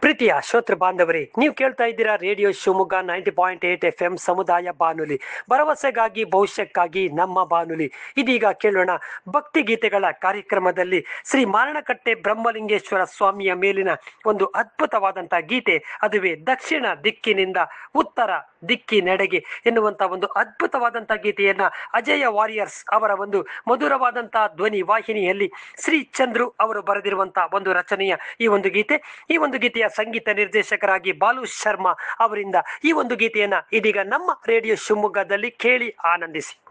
ಪ್ರೀತಿಯ ಶ್ರೋತೃ ಬಾಂಧವರೇ ನೀವು ಕೇಳ್ತಾ ಇದ್ದೀರಾ radio Shivamogga ninety point eight FM ಎಂ ಸಮುದಾಯ ಬಾನುಲಿ ಭರವಸೆಗಾಗಿ ಭವಿಷ್ಯಕ್ಕಾಗಿ ನಮ್ಮ ಬಾನುಲಿ ಇದೀಗ ಕೇಳೋಣ ಭಕ್ತಿ ಗೀತೆಗಳ ಕಾರ್ಯಕ್ರಮದಲ್ಲಿ ಶ್ರೀ ಮಾರಣಕಟ್ಟೆ ಬ್ರಹ್ಮಲಿಂಗೇಶ್ವರ ಸ್ವಾಮಿಯ ಮೇಲಿನ ಒಂದು ಅದ್ಭುತವಾದಂತಹ ಗೀತೆ ಅದುವೇ ದಕ್ಷಿಣ ದಿಕ್ಕಿನಿಂದ ಉತ್ತರ ದಿಕ್ಕಿನೆಡೆಗೆ ಎನ್ನುವಂತ ಒಂದು ಅದ್ಭುತವಾದಂತಹ ಗೀತೆಯನ್ನ ಅಜಯ ವಾರಿಯರ್ಸ್ ಅವರ ಒಂದು ಮಧುರವಾದಂತಹ ಧ್ವನಿ ವಾಹಿನಿಯಲ್ಲಿ ಶ್ರೀ ಚಂದ್ರು ಅವರು ಬರೆದಿರುವಂತಹ ಒಂದು ರಚನೆಯ ಈ ಒಂದು ಗೀತೆ ಈ ಒಂದು ಗೀತೆಯ ಸಂಗೀತ ನಿರ್ದೇಶಕರಾಗಿ ಬಾಲು ಶರ್ಮಾ ಅವರಿಂದ ಈ ಒಂದು ಗೀತೆಯನ್ನ ಇದೀಗ ನಮ್ಮ ರೇಡಿಯೋ ಶಿವಮೊಗ್ಗದಲ್ಲಿ ಕೇಳಿ ಆನಂದಿಸಿ